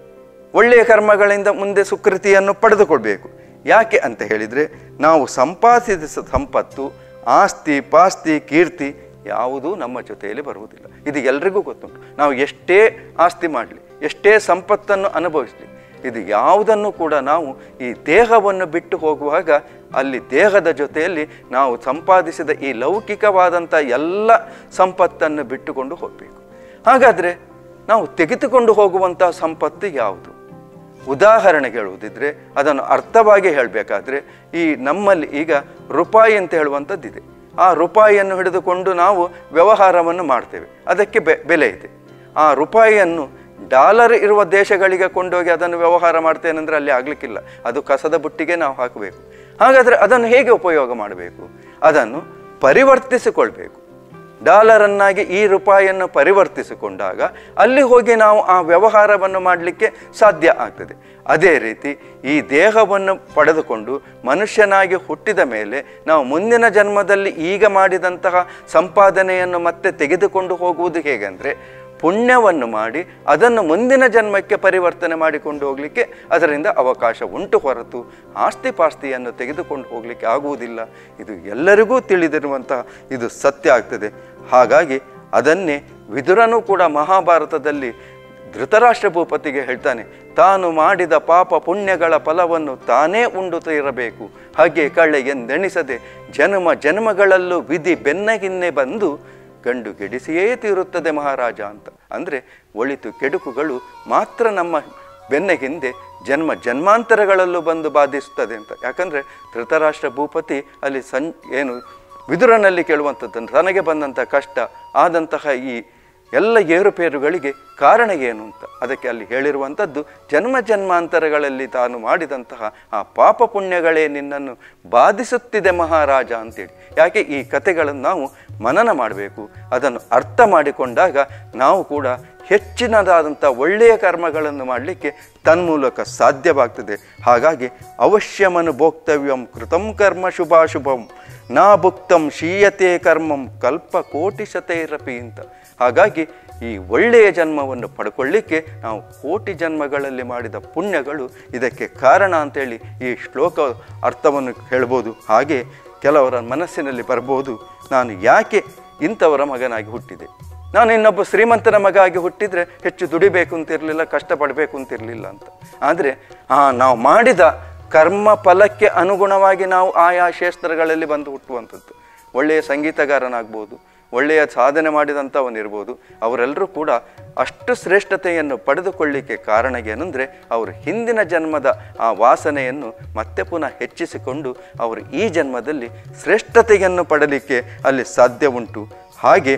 ಒಳ್ಳೆಯ ಕರ್ಮಗಳಿಂದ ಮುಂದೆ ಸುಕೃತಿಯನ್ನು ಪಡೆದುಕೊಳ್ಬೇಕು ಯಾಕೆ ಅಂತ ಹೇಳಿದರೆ ನಾವು ಸಂಪಾದಿಸಿದ ಸಂಪತ್ತು ಆಸ್ತಿ ಪಾಸ್ತಿ ಕೀರ್ತಿ ಯಾವುದೂ ನಮ್ಮ ಜೊತೆಯಲ್ಲಿ ಬರುವುದಿಲ್ಲ ಇದು ಎಲ್ರಿಗೂ ಗೊತ್ತುಂಟು ನಾವು ಎಷ್ಟೇ ಆಸ್ತಿ ಮಾಡಲಿ ಎಷ್ಟೇ ಸಂಪತ್ತನ್ನು ಅನುಭವಿಸಲಿ ಇದು ಯಾವುದನ್ನು ಕೂಡ ನಾವು ಈ ದೇಹವನ್ನು ಬಿಟ್ಟು ಹೋಗುವಾಗ ಅಲ್ಲಿ ದೇಹದ ಜೊತೆಯಲ್ಲಿ ನಾವು ಸಂಪಾದಿಸಿದ ಈ ಲೌಕಿಕವಾದಂಥ ಎಲ್ಲ ಸಂಪತ್ತನ್ನು ಬಿಟ್ಟುಕೊಂಡು ಹೋಗಬೇಕು ಹಾಗಾದರೆ ನಾವು ತೆಗೆದುಕೊಂಡು ಹೋಗುವಂತಹ ಸಂಪತ್ತು ಯಾವುದು ಉದಾಹರಣೆಗೆ ಹೇಳುವುದಿದ್ರೆ ಅದನ್ನು ಅರ್ಥವಾಗಿ ಹೇಳಬೇಕಾದ್ರೆ ಈ ನಮ್ಮಲ್ಲಿ ಈಗ ರೂಪಾಯಿ ಅಂತ ಹೇಳುವಂಥದ್ದಿದೆ ಆ ರೂಪಾಯಿಯನ್ನು ಹಿಡಿದುಕೊಂಡು ನಾವು ವ್ಯವಹಾರವನ್ನು ಮಾಡ್ತೇವೆ ಅದಕ್ಕೆ ಬೆ ಬೆಲೆ ಇದೆ ಆ ರೂಪಾಯಿಯನ್ನು ಡಾಲರ್ ಇರುವ ದೇಶಗಳಿಗೆ ಕೊಂಡೋಗಿ ಅದನ್ನು ವ್ಯವಹಾರ ಮಾಡ್ತೇನೆಂದರೆ ಅಲ್ಲಿ ಆಗಲಿಕ್ಕಿಲ್ಲ ಅದು ಕಸದ ಬುಟ್ಟಿಗೆ ನಾವು ಹಾಕಬೇಕು ಹಾಗಾದರೆ ಅದನ್ನು ಹೇಗೆ ಉಪಯೋಗ ಮಾಡಬೇಕು ಅದನ್ನು ಪರಿವರ್ತಿಸಿಕೊಳ್ಬೇಕು ಡಾಲರನ್ನಾಗಿ ಈ ರೂಪಾಯಿಯನ್ನು ಪರಿವರ್ತಿಸಿಕೊಂಡಾಗ ಅಲ್ಲಿ ಹೋಗಿ ನಾವು ಆ ವ್ಯವಹಾರವನ್ನು ಮಾಡಲಿಕ್ಕೆ ಸಾಧ್ಯ ಆಗ್ತದೆ ಅದೇ ರೀತಿ ಈ ದೇಹವನ್ನು ಪಡೆದುಕೊಂಡು ಮನುಷ್ಯನಾಗಿ ಹುಟ್ಟಿದ ಮೇಲೆ ನಾವು ಮುಂದಿನ ಜನ್ಮದಲ್ಲಿ ಈಗ ಮಾಡಿದಂತಹ ಸಂಪಾದನೆಯನ್ನು ಮತ್ತೆ ತೆಗೆದುಕೊಂಡು ಹೋಗುವುದು ಹೇಗೆಂದರೆ ಪುಣ್ಯವನ್ನು ಮಾಡಿ ಅದನ್ನು ಮುಂದಿನ ಜನ್ಮಕ್ಕೆ ಪರಿವರ್ತನೆ ಮಾಡಿಕೊಂಡು ಹೋಗಲಿಕ್ಕೆ ಅದರಿಂದ ಅವಕಾಶ ಉಂಟು ಹೊರತು ಆಸ್ತಿ ಪಾಸ್ತಿಯನ್ನು ತೆಗೆದುಕೊಂಡು ಹೋಗಲಿಕ್ಕೆ ಆಗುವುದಿಲ್ಲ ಇದು ಎಲ್ಲರಿಗೂ ತಿಳಿದಿರುವಂತಹ ಇದು ಸತ್ಯ ಆಗ್ತದೆ ಹಾಗಾಗಿ ಅದನ್ನೇ ವಿದುರನು ಕೂಡ ಮಹಾಭಾರತದಲ್ಲಿ ಧೃತರಾಷ್ಟ್ರ ಭೂಪತಿಗೆ ಹೇಳ್ತಾನೆ ತಾನು ಮಾಡಿದ ಪಾಪ ಪುಣ್ಯಗಳ ಫಲವನ್ನು ತಾನೇ ಉಂಡು ತೀರಬೇಕು ಹಾಗೆ ಕಳ್ಳೆ ಎಂದೆಣಿಸದೆ ಜನ್ಮ ಜನ್ಮಗಳಲ್ಲೂ ವಿಧಿ ಬೆನ್ನಗಿನ್ನೆ ಬಂದು ಗಂಡು ಗೆಡಿಸಿಯೇ ತೀರುತ್ತದೆ ಮಹಾರಾಜ ಅಂತ ಅಂದರೆ ಒಳಿತು ಕೆಡುಕುಗಳು ಮಾತ್ರ ನಮ್ಮ ಬೆನ್ನ ಹಿಂದೆ ಜನ್ಮ ಜನ್ಮಾಂತರಗಳಲ್ಲೂ ಬಂದು ಬಾಧಿಸುತ್ತದೆ ಅಂತ ಯಾಕಂದರೆ ಧೃತರಾಷ್ಟ್ರ ಭೂಪತಿ ಅಲ್ಲಿ ಸಂ ಏನು ವಿದುರನಲ್ಲಿ ಕೇಳುವಂಥದ್ದು ತನಗೆ ಬಂದಂಥ ಕಷ್ಟ ಆದಂತಹ ಈ ಎಲ್ಲ ಏರುಪೇರುಗಳಿಗೆ ಕಾರಣ ಏನು ಅಂತ ಅದಕ್ಕೆ ಅಲ್ಲಿ ಹೇಳಿರುವಂಥದ್ದು ಜನ್ಮ ಜನ್ಮಾಂತರಗಳಲ್ಲಿ ತಾನು ಮಾಡಿದಂತಹ ಆ ಪಾಪ ಪುಣ್ಯಗಳೇ ನಿನ್ನನ್ನು ಬಾಧಿಸುತ್ತಿದೆ ಮಹಾರಾಜ ಅಂತೇಳಿ ಯಾಕೆ ಈ ಕಥೆಗಳನ್ನು ನಾವು ಮನನ ಮಾಡಬೇಕು ಅದನ್ನು ಅರ್ಥ ಮಾಡಿಕೊಂಡಾಗ ನಾವು ಕೂಡ ಹೆಚ್ಚಿನದಾದಂಥ ಒಳ್ಳೆಯ ಕರ್ಮಗಳನ್ನು ಮಾಡಲಿಕ್ಕೆ ತನ್ಮೂಲಕ ಸಾಧ್ಯವಾಗ್ತದೆ ಹಾಗಾಗಿ ಅವಶ್ಯಮನು ಭೋಕ್ತವ್ಯಂ ಕೃತಂ ಕರ್ಮ ಶುಭಾಶುಭಂ ನಾ ಭುಕ್ತಂ ಶೀಯತೆ ಕರ್ಮಂ ಕಲ್ಪ ಕೋಟಿ ಶತೈರಪಿ ಅಂತ ಹಾಗಾಗಿ ಈ ಒಳ್ಳೆಯ ಜನ್ಮವನ್ನು ಪಡ್ಕೊಳ್ಳಿಕ್ಕೆ ನಾವು ಕೋಟಿ ಜನ್ಮಗಳಲ್ಲಿ ಮಾಡಿದ ಪುಣ್ಯಗಳು ಇದಕ್ಕೆ ಕಾರಣ ಅಂತೇಳಿ ಈ ಶ್ಲೋಕ ಅರ್ಥವನ್ನು ಹೇಳ್ಬೋದು ಹಾಗೆ ಕೆಲವರ ಮನಸ್ಸಿನಲ್ಲಿ ಬರ್ಬೋದು ನಾನು ಯಾಕೆ ಇಂಥವರ ಮಗನಾಗಿ ಹುಟ್ಟಿದೆ ನಾನು ಇನ್ನೊಬ್ಬ ಶ್ರೀಮಂತನ ಮಗ ಆಗಿ ಹುಟ್ಟಿದರೆ ಹೆಚ್ಚು ದುಡಿಬೇಕು ಅಂತಿರಲಿಲ್ಲ ಕಷ್ಟಪಡಬೇಕು ಅಂತಿರಲಿಲ್ಲ ಅಂತ ಆದರೆ ನಾವು ಮಾಡಿದ ಕರ್ಮ ಫಲಕ್ಕೆ ಅನುಗುಣವಾಗಿ ನಾವು ಆಯಾ ಕ್ಷೇತ್ರಗಳಲ್ಲಿ ಬಂದು ಹುಟ್ಟುವಂಥದ್ದು ಒಳ್ಳೆಯ ಸಂಗೀತಗಾರನಾಗ್ಬೋದು ಒಳ್ಳೆಯ ಸಾಧನೆ ಮಾಡಿದಂಥವನಿರ್ಬೋದು ಅವರೆಲ್ಲರೂ ಕೂಡ ಅಷ್ಟು ಶ್ರೇಷ್ಠತೆಯನ್ನು ಪಡೆದುಕೊಳ್ಳಿಕ್ಕೆ ಕಾರಣ ಏನಂದರೆ ಅವರು ಹಿಂದಿನ ಜನ್ಮದ ಆ ವಾಸನೆಯನ್ನು ಮತ್ತೆ ಪುನಃ ಹೆಚ್ಚಿಸಿಕೊಂಡು ಅವರು ಈ ಜನ್ಮದಲ್ಲಿ ಶ್ರೇಷ್ಠತೆಯನ್ನು ಪಡಲಿಕ್ಕೆ ಅಲ್ಲಿ ಸಾಧ್ಯ ಉಂಟು ಹಾಗೆ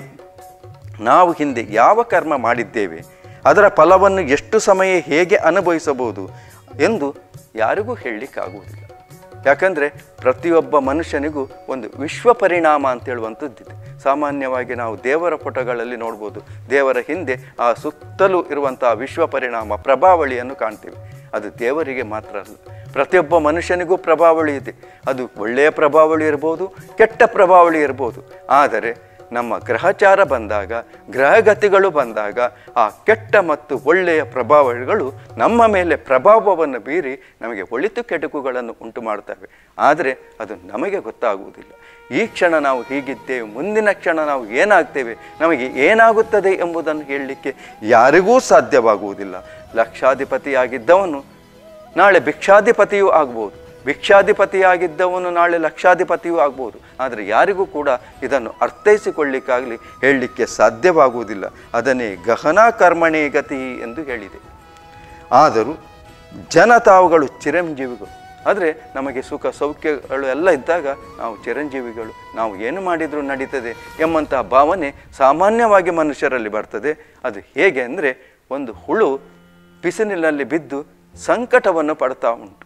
ನಾವು ಹಿಂದೆ ಯಾವ ಕರ್ಮ ಮಾಡಿದ್ದೇವೆ ಅದರ ಫಲವನ್ನು ಎಷ್ಟು ಸಮಯ ಹೇಗೆ ಅನುಭವಿಸಬಹುದು ಎಂದು ಯಾರಿಗೂ ಹೇಳಲಿಕ್ಕಾಗುವುದಿಲ್ಲ ಯಾಕಂದರೆ ಪ್ರತಿಯೊಬ್ಬ ಮನುಷ್ಯನಿಗೂ ಒಂದು ವಿಶ್ವ ಪರಿಣಾಮ ಅಂತ ಹೇಳುವಂಥದ್ದಿದೆ ಸಾಮಾನ್ಯವಾಗಿ ನಾವು ದೇವರ ಪುಟಗಳಲ್ಲಿ ನೋಡ್ಬೋದು ದೇವರ ಹಿಂದೆ ಆ ಸುತ್ತಲೂ ಇರುವಂತಹ ವಿಶ್ವ ಪರಿಣಾಮ ಪ್ರಭಾವಳಿಯನ್ನು ಕಾಣ್ತೀವಿ ಅದು ದೇವರಿಗೆ ಮಾತ್ರ ಅಲ್ಲ ಪ್ರತಿಯೊಬ್ಬ ಮನುಷ್ಯನಿಗೂ ಪ್ರಭಾವಳಿ ಇದೆ ಅದು ಒಳ್ಳೆಯ ಪ್ರಭಾವಳಿ ಇರ್ಬೋದು ಕೆಟ್ಟ ಪ್ರಭಾವಳಿ ಇರ್ಬೋದು ಆದರೆ ನಮ್ಮ ಗ್ರಹಚಾರ ಬಂದಾಗ ಗ್ರಹಗತಿಗಳು ಬಂದಾಗ ಆ ಕೆಟ್ಟ ಮತ್ತು ಒಳ್ಳೆಯ ಪ್ರಭಾವಗಳು ನಮ್ಮ ಮೇಲೆ ಪ್ರಭಾವವನ್ನು ಬೀರಿ ನಮಗೆ ಒಳಿತು ಕೆಡುಕುಗಳನ್ನು ಉಂಟು ಮಾಡ್ತವೆ ಆದರೆ ಅದು ನಮಗೆ ಗೊತ್ತಾಗುವುದಿಲ್ಲ ಈ ಕ್ಷಣ ನಾವು ಹೀಗಿದ್ದೇವೆ ಮುಂದಿನ ಕ್ಷಣ ನಾವು ಏನಾಗ್ತೇವೆ ನಮಗೆ ಏನಾಗುತ್ತದೆ ಎಂಬುದನ್ನು ಹೇಳಲಿಕ್ಕೆ ಯಾರಿಗೂ ಸಾಧ್ಯವಾಗುವುದಿಲ್ಲ ಲಕ್ಷಾಧಿಪತಿಯಾಗಿದ್ದವನು ನಾಳೆ ಭಿಕ್ಷಾಧಿಪತಿಯೂ ಆಗ್ಬೋದು ಭಿಕ್ಷಾಧಿಪತಿಯಾಗಿದ್ದವನು ನಾಳೆ ಲಕ್ಷಾಧಿಪತಿಯೂ ಆಗ್ಬೋದು ಆದರೆ ಯಾರಿಗೂ ಕೂಡ ಇದನ್ನು ಅರ್ಥೈಸಿಕೊಳ್ಳಿಕ್ಕಾಗಲಿ ಹೇಳಲಿಕ್ಕೆ ಸಾಧ್ಯವಾಗುವುದಿಲ್ಲ ಅದನ್ನೇ ಗಹನ ಕರ್ಮಣೇ ಗತಿ ಎಂದು ಹೇಳಿದೆ ಆದರೂ ಜನ ತಾವುಗಳು ಚಿರಂಜೀವಿಗಳು ಆದರೆ ನಮಗೆ ಸುಖ ಸೌಖ್ಯಗಳು ಎಲ್ಲ ಇದ್ದಾಗ ನಾವು ಚಿರಂಜೀವಿಗಳು ನಾವು ಏನು ಮಾಡಿದರೂ ನಡೀತದೆ ಎಂಬಂತಹ ಭಾವನೆ ಸಾಮಾನ್ಯವಾಗಿ ಮನುಷ್ಯರಲ್ಲಿ ಬರ್ತದೆ ಅದು ಹೇಗೆ ಅಂದರೆ ಒಂದು ಹುಳು ಬಿಸಿಲಿನಲ್ಲಿ ಬಿದ್ದು ಸಂಕಟವನ್ನು ಪಡ್ತಾ ಉಂಟು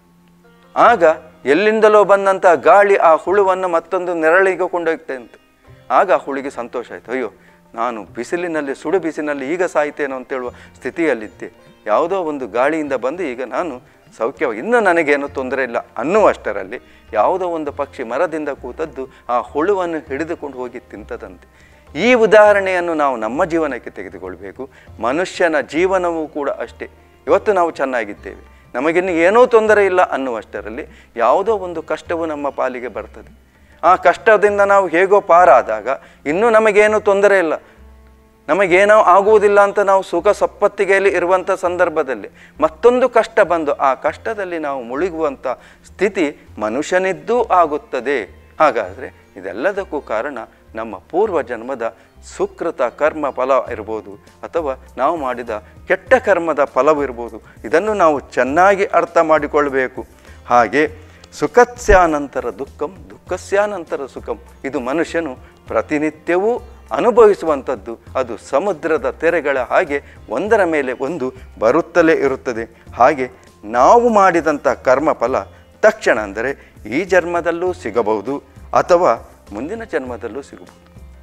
ಆಗ ಎಲ್ಲಿಂದಲೋ ಬಂದಂಥ ಗಾಳಿ ಆ ಹುಳುವನ್ನು ಮತ್ತೊಂದು ನೆರಳಿಗೆ ಕೊಂಡೊಯ್ತಂತೆ ಆಗ ಆ ಹುಳಿಗೆ ಸಂತೋಷ ಆಯಿತು ಅಯ್ಯೋ ನಾನು ಬಿಸಿಲಿನಲ್ಲಿ ಸುಡು ಬಿಸಿಲಿನಲ್ಲಿ ಈಗ ಸಾಯ್ತೇನೋ ಅಂತೇಳುವ ಸ್ಥಿತಿಯಲ್ಲಿದ್ದೆ ಯಾವುದೋ ಒಂದು ಗಾಳಿಯಿಂದ ಬಂದು ಈಗ ನಾನು ಸೌಖ್ಯ ಇನ್ನೂ ನನಗೇನು ತೊಂದರೆ ಇಲ್ಲ ಅನ್ನುವಷ್ಟರಲ್ಲಿ ಯಾವುದೋ ಒಂದು ಪಕ್ಷಿ ಮರದಿಂದ ಕೂತದ್ದು ಆ ಹುಳುವನ್ನು ಹಿಡಿದುಕೊಂಡು ಹೋಗಿ ತಿಂತದಂತೆ ಈ ಉದಾಹರಣೆಯನ್ನು ನಾವು ನಮ್ಮ ಜೀವನಕ್ಕೆ ತೆಗೆದುಕೊಳ್ಬೇಕು ಮನುಷ್ಯನ ಜೀವನವೂ ಕೂಡ ಅಷ್ಟೇ ಇವತ್ತು ನಾವು ಚೆನ್ನಾಗಿದ್ದೇವೆ ನಮಗಿನ್ನು ಏನೂ ತೊಂದರೆ ಇಲ್ಲ ಅನ್ನುವಷ್ಟರಲ್ಲಿ ಯಾವುದೋ ಒಂದು ಕಷ್ಟವು ನಮ್ಮ ಪಾಲಿಗೆ ಬರ್ತದೆ ಆ ಕಷ್ಟದಿಂದ ನಾವು ಹೇಗೋ ಪಾರಾದಾಗ ಇನ್ನೂ ನಮಗೇನು ತೊಂದರೆ ಇಲ್ಲ ನಮಗೇನೋ ಆಗುವುದಿಲ್ಲ ಅಂತ ನಾವು ಸುಖ ಸಪ್ಪತ್ತಿಗೆಯಲ್ಲಿ ಇರುವಂಥ ಸಂದರ್ಭದಲ್ಲಿ ಮತ್ತೊಂದು ಕಷ್ಟ ಬಂದು ಆ ಕಷ್ಟದಲ್ಲಿ ನಾವು ಮುಳುಗುವಂಥ ಸ್ಥಿತಿ ಮನುಷ್ಯನಿದ್ದೂ ಆಗುತ್ತದೆ ಹಾಗಾದರೆ ಇದೆಲ್ಲದಕ್ಕೂ ಕಾರಣ ನಮ್ಮ ಪೂರ್ವ ಜನ್ಮದ ಸುಕೃತ ಕರ್ಮ ಫಲ ಇರ್ಬೋದು ಅಥವಾ ನಾವು ಮಾಡಿದ ಕೆಟ್ಟ ಕರ್ಮದ ಫಲವಿರ್ಬೋದು ಇದನ್ನು ನಾವು ಚೆನ್ನಾಗಿ ಅರ್ಥ ಮಾಡಿಕೊಳ್ಬೇಕು ಹಾಗೆ ಸುಖಸ್ಯಾನಂತರ ದುಃಖಂ ದುಃಖಸ್ಯಾನಂತರ ಸುಖಂ ಇದು ಮನುಷ್ಯನು ಪ್ರತಿನಿತ್ಯವೂ ಅನುಭವಿಸುವಂಥದ್ದು ಅದು ಸಮುದ್ರದ ತೆರೆಗಳ ಹಾಗೆ ಒಂದರ ಮೇಲೆ ಒಂದು ಬರುತ್ತಲೇ ಇರುತ್ತದೆ ಹಾಗೆ ನಾವು ಮಾಡಿದಂಥ ಕರ್ಮಫಲ ತಕ್ಷಣ ಅಂದರೆ ಈ ಜನ್ಮದಲ್ಲೂ ಸಿಗಬಹುದು ಅಥವಾ ಮುಂದಿನ ಜನ್ಮದಲ್ಲೂ ಸಿಗಬಹುದು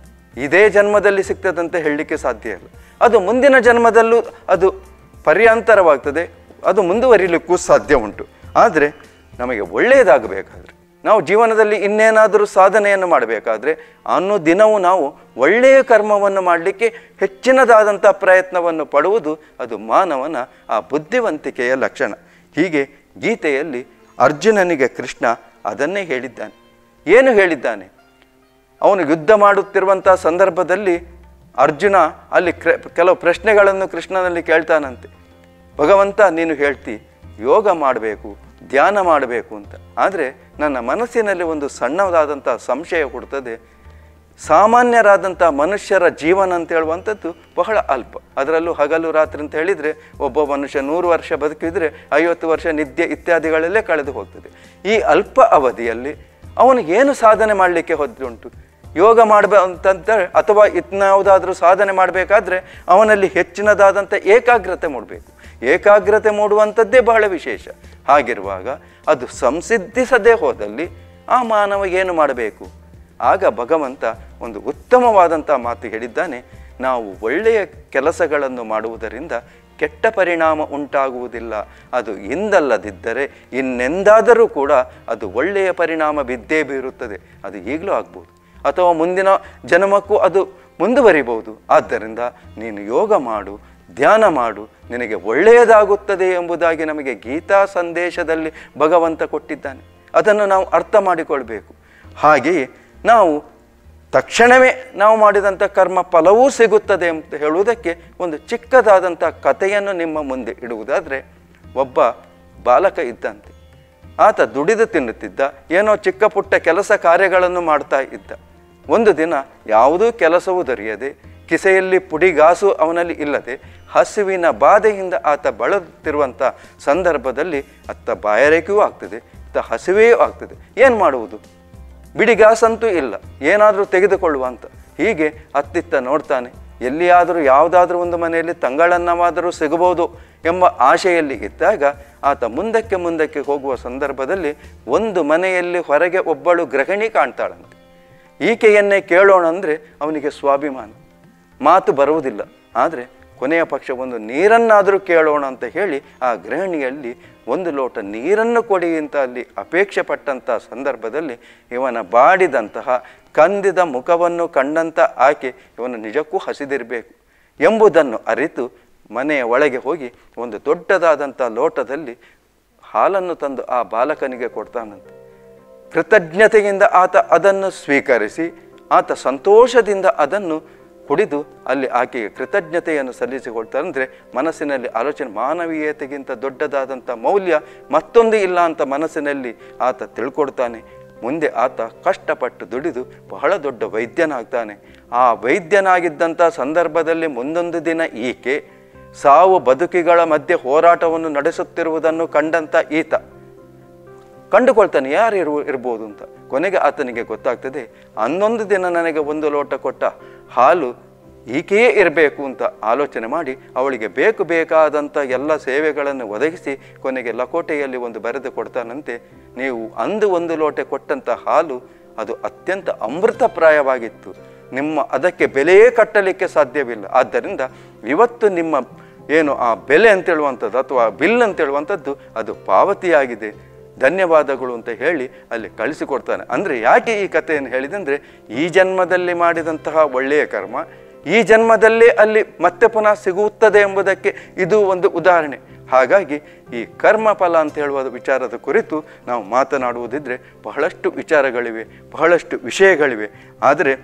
ಇದೇ ಜನ್ಮದಲ್ಲಿ ಸಿಗ್ತದಂತೆ ಹೇಳಲಿಕ್ಕೆ ಸಾಧ್ಯ ಇಲ್ಲ ಅದು ಮುಂದಿನ ಜನ್ಮದಲ್ಲೂ ಅದು ಪರ್ಯಾಂತರವಾಗ್ತದೆ ಅದು ಮುಂದುವರಿಲಿಕ್ಕೂ ಸಾಧ್ಯ ಉಂಟು ಆದರೆ ನಮಗೆ ಒಳ್ಳೆಯದಾಗಬೇಕಾದ್ರೆ ನಾವು ಜೀವನದಲ್ಲಿ ಇನ್ನೇನಾದರೂ ಸಾಧನೆಯನ್ನು ಮಾಡಬೇಕಾದ್ರೆ ಅನ್ನೋ ದಿನವೂ ನಾವು ಒಳ್ಳೆಯ ಕರ್ಮವನ್ನು ಮಾಡಲಿಕ್ಕೆ ಹೆಚ್ಚಿನದಾದಂಥ ಪ್ರಯತ್ನವನ್ನು ಪಡುವುದು ಅದು ಮಾನವನ ಆ ಬುದ್ಧಿವಂತಿಕೆಯ ಲಕ್ಷಣ ಹೀಗೆ ಗೀತೆಯಲ್ಲಿ ಅರ್ಜುನನಿಗೆ ಕೃಷ್ಣ ಅದನ್ನೇ ಹೇಳಿದ್ದಾನೆ ಏನು ಹೇಳಿದ್ದಾನೆ ಅವನು ಯುದ್ಧ ಮಾಡುತ್ತಿರುವಂಥ ಸಂದರ್ಭದಲ್ಲಿ ಅರ್ಜುನ ಅಲ್ಲಿ ಕ್ರ ಕೆಲವು ಪ್ರಶ್ನೆಗಳನ್ನು ಕೃಷ್ಣನಲ್ಲಿ ಕೇಳ್ತಾನಂತೆ ಭಗವಂತ ನೀನು ಹೇಳ್ತಿ ಯೋಗ ಮಾಡಬೇಕು ಧ್ಯಾನ ಮಾಡಬೇಕು ಅಂತ ಆದರೆ ನನ್ನ ಮನಸ್ಸಿನಲ್ಲಿ ಒಂದು ಸಣ್ಣದಾದಂಥ ಸಂಶಯ ಕೊಡ್ತದೆ ಸಾಮಾನ್ಯರಾದಂಥ ಮನುಷ್ಯರ ಜೀವನ ಅಂತ ಹೇಳುವಂಥದ್ದು ಬಹಳ ಅಲ್ಪ ಅದರಲ್ಲೂ ಹಗಲು ರಾತ್ರಿ ಅಂತ ಹೇಳಿದರೆ ಒಬ್ಬ ಮನುಷ್ಯ ನೂರು ವರ್ಷ ಬದುಕಿದ್ರೆ ಐವತ್ತು ವರ್ಷ ನಿದ್ದೆ ಇತ್ಯಾದಿಗಳಲ್ಲೇ ಕಳೆದು ಹೋಗ್ತದೆ ಈ ಅಲ್ಪ ಅವಧಿಯಲ್ಲಿ ಅವನು ಏನು ಸಾಧನೆ ಮಾಡಲಿಕ್ಕೆ ಹೊದ್ದುಂಟು ಯೋಗ ಮಾಡಬ ಅಂತಂತ ಅಥವಾ ಇನ್ಯಾವುದಾದ್ರೂ ಸಾಧನೆ ಮಾಡಬೇಕಾದ್ರೆ ಅವನಲ್ಲಿ ಹೆಚ್ಚಿನದಾದಂಥ ಏಕಾಗ್ರತೆ ಮೂಡಬೇಕು ಏಕಾಗ್ರತೆ ಮೂಡುವಂಥದ್ದೇ ಬಹಳ ವಿಶೇಷ ಹಾಗಿರುವಾಗ ಅದು ಸಂಸಿದ್ಧಿಸದೇ ಹೋದಲ್ಲಿ ಆ ಮಾನವ ಏನು ಮಾಡಬೇಕು ಆಗ ಭಗವಂತ ಒಂದು ಉತ್ತಮವಾದಂಥ ಮಾತು ಹೇಳಿದ್ದಾನೆ ನಾವು ಒಳ್ಳೆಯ ಕೆಲಸಗಳನ್ನು ಮಾಡುವುದರಿಂದ ಕೆಟ್ಟ ಪರಿಣಾಮ ಉಂಟಾಗುವುದಿಲ್ಲ ಅದು ಇಂದಲ್ಲದಿದ್ದರೆ ಇನ್ನೆಂದಾದರೂ ಕೂಡ ಅದು ಒಳ್ಳೆಯ ಪರಿಣಾಮ ಬಿದ್ದೇ ಬೀರುತ್ತದೆ ಅದು ಈಗಲೂ ಆಗ್ಬೋದು ಅಥವಾ ಮುಂದಿನ ಜನ್ಮಕ್ಕೂ ಅದು ಮುಂದುವರಿಬಹುದು ಆದ್ದರಿಂದ ನೀನು ಯೋಗ ಮಾಡು ಧ್ಯಾನ ಮಾಡು ನಿನಗೆ ಒಳ್ಳೆಯದಾಗುತ್ತದೆ ಎಂಬುದಾಗಿ ನಮಗೆ ಗೀತಾ ಸಂದೇಶದಲ್ಲಿ ಭಗವಂತ ಕೊಟ್ಟಿದ್ದಾನೆ ಅದನ್ನು ನಾವು ಅರ್ಥ ಮಾಡಿಕೊಳ್ಬೇಕು ಹಾಗೆಯೇ ನಾವು ತಕ್ಷಣವೇ ನಾವು ಮಾಡಿದಂಥ ಕರ್ಮ ಫಲವೂ ಸಿಗುತ್ತದೆ ಅಂತ ಹೇಳುವುದಕ್ಕೆ ಒಂದು ಚಿಕ್ಕದಾದಂಥ ಕಥೆಯನ್ನು ನಿಮ್ಮ ಮುಂದೆ ಇಡುವುದಾದರೆ ಒಬ್ಬ ಬಾಲಕ ಇದ್ದಂತೆ ಆತ ದುಡಿದು ತಿನ್ನುತ್ತಿದ್ದ ಏನೋ ಚಿಕ್ಕ ಪುಟ್ಟ ಕೆಲಸ ಕಾರ್ಯಗಳನ್ನು ಮಾಡ್ತಾ ಇದ್ದ ಒಂದು ದಿನ ಯಾವುದೂ ಕೆಲಸವೂ ದೊರೆಯದೆ ಕಿಸೆಯಲ್ಲಿ ಪುಡಿಗಾಸು ಅವನಲ್ಲಿ ಇಲ್ಲದೆ ಹಸುವಿನ ಬಾಧೆಯಿಂದ ಆತ ಬಳಲುತ್ತಿರುವಂಥ ಸಂದರ್ಭದಲ್ಲಿ ಅತ್ತ ಬಾಯಾರಿಕೆಯೂ ಆಗ್ತದೆ ಅತ್ತ ಹಸಿವೆಯೂ ಆಗ್ತದೆ ಏನು ಮಾಡುವುದು ಬಿಡಿಗಾಸಂತೂ ಇಲ್ಲ ಏನಾದರೂ ತೆಗೆದುಕೊಳ್ಳುವ ಅಂತ ಹೀಗೆ ಅತ್ತಿತ್ತ ನೋಡ್ತಾನೆ ಎಲ್ಲಿಯಾದರೂ ಯಾವುದಾದ್ರೂ ಒಂದು ಮನೆಯಲ್ಲಿ ತಂಗಳನ್ನವಾದರೂ ಸಿಗಬಹುದು ಎಂಬ ಆಶೆಯಲ್ಲಿ ಇದ್ದಾಗ ಆತ ಮುಂದಕ್ಕೆ ಮುಂದಕ್ಕೆ ಹೋಗುವ ಸಂದರ್ಭದಲ್ಲಿ ಒಂದು ಮನೆಯಲ್ಲಿ ಹೊರಗೆ ಒಬ್ಬಳು ಗೃಹಿಣಿ ಕಾಣ್ತಾಳಂತೆ ಈಕೆಯನ್ನೇ ಕೇಳೋಣ ಅಂದರೆ ಅವನಿಗೆ ಸ್ವಾಭಿಮಾನ ಮಾತು ಬರುವುದಿಲ್ಲ ಆದರೆ ಕೊನೆಯ ಪಕ್ಷ ಒಂದು ನೀರನ್ನಾದರೂ ಕೇಳೋಣ ಅಂತ ಹೇಳಿ ಆ ಗೃಹಿಣಿಯಲ್ಲಿ ಒಂದು ಲೋಟ ನೀರನ್ನು ಕೊಡಿ ಅಂತ ಅಲ್ಲಿ ಅಪೇಕ್ಷೆ ಪಟ್ಟಂಥ ಸಂದರ್ಭದಲ್ಲಿ ಇವನ ಬಾಡಿದಂತಹ ಕಂದಿದ ಮುಖವನ್ನು ಕಂಡಂಥ ಆಕೆ ಇವನು ನಿಜಕ್ಕೂ ಹಸಿದಿರಬೇಕು ಎಂಬುದನ್ನು ಅರಿತು ಮನೆಯ ಒಳಗೆ ಹೋಗಿ ಒಂದು ದೊಡ್ಡದಾದಂಥ ಲೋಟದಲ್ಲಿ ಹಾಲನ್ನು ತಂದು ಆ ಬಾಲಕನಿಗೆ ಕೊಡ್ತಾನಂತೆ ಕೃತಜ್ಞತೆಯಿಂದ ಆತ ಅದನ್ನು ಸ್ವೀಕರಿಸಿ ಆತ ಸಂತೋಷದಿಂದ ಅದನ್ನು ಕುಡಿದು ಅಲ್ಲಿ ಆಕೆಗೆ ಕೃತಜ್ಞತೆಯನ್ನು ಸಲ್ಲಿಸಿಕೊಳ್ತಾರೆ ಅಂದರೆ ಮನಸ್ಸಿನಲ್ಲಿ ಆಲೋಚನೆ ಮಾನವೀಯತೆಗಿಂತ ದೊಡ್ಡದಾದಂಥ ಮೌಲ್ಯ ಮತ್ತೊಂದು ಇಲ್ಲ ಅಂತ ಮನಸ್ಸಿನಲ್ಲಿ ಆತ ತಿಳ್ಕೊಡ್ತಾನೆ ಮುಂದೆ ಆತ ಕಷ್ಟಪಟ್ಟು ದುಡಿದು ಬಹಳ ದೊಡ್ಡ ವೈದ್ಯನಾಗ್ತಾನೆ ಆ ವೈದ್ಯನಾಗಿದ್ದಂಥ ಸಂದರ್ಭದಲ್ಲಿ ಮುಂದೊಂದು ದಿನ ಈಕೆ ಸಾವು ಬದುಕಿಗಳ ಮಧ್ಯೆ ಹೋರಾಟವನ್ನು ನಡೆಸುತ್ತಿರುವುದನ್ನು ಕಂಡಂಥ ಈತ ಕಂಡುಕೊಳ್ತಾನೆ ಯಾರು ಇರು ಇರ್ಬೋದು ಅಂತ ಕೊನೆಗೆ ಆತನಿಗೆ ಗೊತ್ತಾಗ್ತದೆ ಹನ್ನೊಂದು ದಿನ ನನಗೆ ಒಂದು ಲೋಟ ಕೊಟ್ಟ ಹಾಲು ಈಕೆಯೇ ಇರಬೇಕು ಅಂತ ಆಲೋಚನೆ ಮಾಡಿ ಅವಳಿಗೆ ಬೇಕು ಬೇಕಾದಂಥ ಎಲ್ಲ ಸೇವೆಗಳನ್ನು ಒದಗಿಸಿ ಕೊನೆಗೆ ಲಕೋಟೆಯಲ್ಲಿ ಒಂದು ಬರೆದು ಕೊಡ್ತಾನಂತೆ ನೀವು ಅಂದು ಒಂದು ಲೋಟೆ ಕೊಟ್ಟಂಥ ಹಾಲು ಅದು ಅತ್ಯಂತ ಅಮೃತಪ್ರಾಯವಾಗಿತ್ತು ನಿಮ್ಮ ಅದಕ್ಕೆ ಬೆಲೆಯೇ ಕಟ್ಟಲಿಕ್ಕೆ ಸಾಧ್ಯವಿಲ್ಲ ಆದ್ದರಿಂದ ಇವತ್ತು ನಿಮ್ಮ ಏನು ಆ ಬೆಲೆ ಅಂತೇಳುವಂಥದ್ದು ಅಥವಾ ಬಿಲ್ ಅಂತೇಳುವಂಥದ್ದು ಅದು ಪಾವತಿಯಾಗಿದೆ ಧನ್ಯವಾದಗಳು ಅಂತ ಹೇಳಿ ಅಲ್ಲಿ ಕಳಿಸಿಕೊಡ್ತಾನೆ ಅಂದರೆ ಯಾಕೆ ಈ ಕಥೆಯನ್ನು ಹೇಳಿದಂದರೆ ಈ ಜನ್ಮದಲ್ಲಿ ಮಾಡಿದಂತಹ ಒಳ್ಳೆಯ ಕರ್ಮ ಈ ಜನ್ಮದಲ್ಲೇ ಅಲ್ಲಿ ಮತ್ತೆ ಪುನಃ ಸಿಗುತ್ತದೆ ಎಂಬುದಕ್ಕೆ ಇದು ಒಂದು ಉದಾಹರಣೆ ಹಾಗಾಗಿ ಈ ಕರ್ಮ ಫಲ ಅಂತ ಹೇಳುವ ವಿಚಾರದ ಕುರಿತು ನಾವು ಮಾತನಾಡುವುದಿದ್ರೆ ಬಹಳಷ್ಟು ವಿಚಾರಗಳಿವೆ ಬಹಳಷ್ಟು ವಿಷಯಗಳಿವೆ ಆದರೆ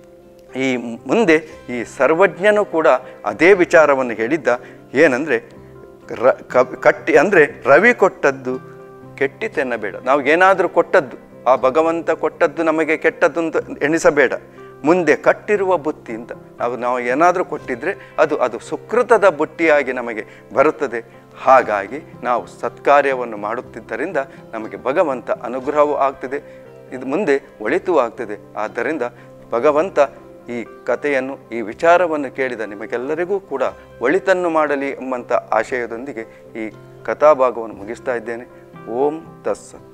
ಈ ಮುಂದೆ ಈ ಸರ್ವಜ್ಞನು ಕೂಡ ಅದೇ ವಿಚಾರವನ್ನು ಹೇಳಿದ್ದ ಏನಂದರೆ ರ ಕ- ಕಟ್ಟಿ ಅಂದರೆ ರವಿ ಕೊಟ್ಟದ್ದು ಕೆಟ್ಟಿತೆನ್ನಬೇಡ ನಾವು ಏನಾದರೂ ಕೊಟ್ಟದ್ದು ಆ ಭಗವಂತ ಕೊಟ್ಟದ್ದು ನಮಗೆ ಕೆಟ್ಟದ್ದು ಅಂತ ಎಣಿಸಬೇಡ ಮುಂದೆ ಕಟ್ಟಿರುವ ಬುತ್ತಿ ಅಂತ ನಾವು ನಾವು ಏನಾದರೂ ಕೊಟ್ಟಿದ್ರೆ ಅದು ಅದು ಸುಕೃತದ ಬುಟ್ಟಿಯಾಗಿ ನಮಗೆ ಬರುತ್ತದೆ ಹಾಗಾಗಿ ನಾವು ಸತ್ಕಾರ್ಯವನ್ನು ಮಾಡುತ್ತಿದ್ದರಿಂದ ನಮಗೆ ಭಗವಂತ ಅನುಗ್ರಹವೂ ಆಗ್ತದೆ ಇದು ಮುಂದೆ ಒಳಿತೂ ಆಗ್ತದೆ ಆದ್ದರಿಂದ ಭಗವಂತ ಈ ಕಥೆಯನ್ನು ಈ ವಿಚಾರವನ್ನು ಕೇಳಿದ ನಿಮಗೆಲ್ಲರಿಗೂ ಕೂಡ ಒಳಿತನ್ನು ಮಾಡಲಿ ಎಂಬಂಥ ಆಶಯದೊಂದಿಗೆ ಈ ಕಥಾಭಾಗವನ್ನು ಮುಗಿಸ್ತಾ ಇದ್ದೇನೆ ಓಂ ತಸ್ಸತ್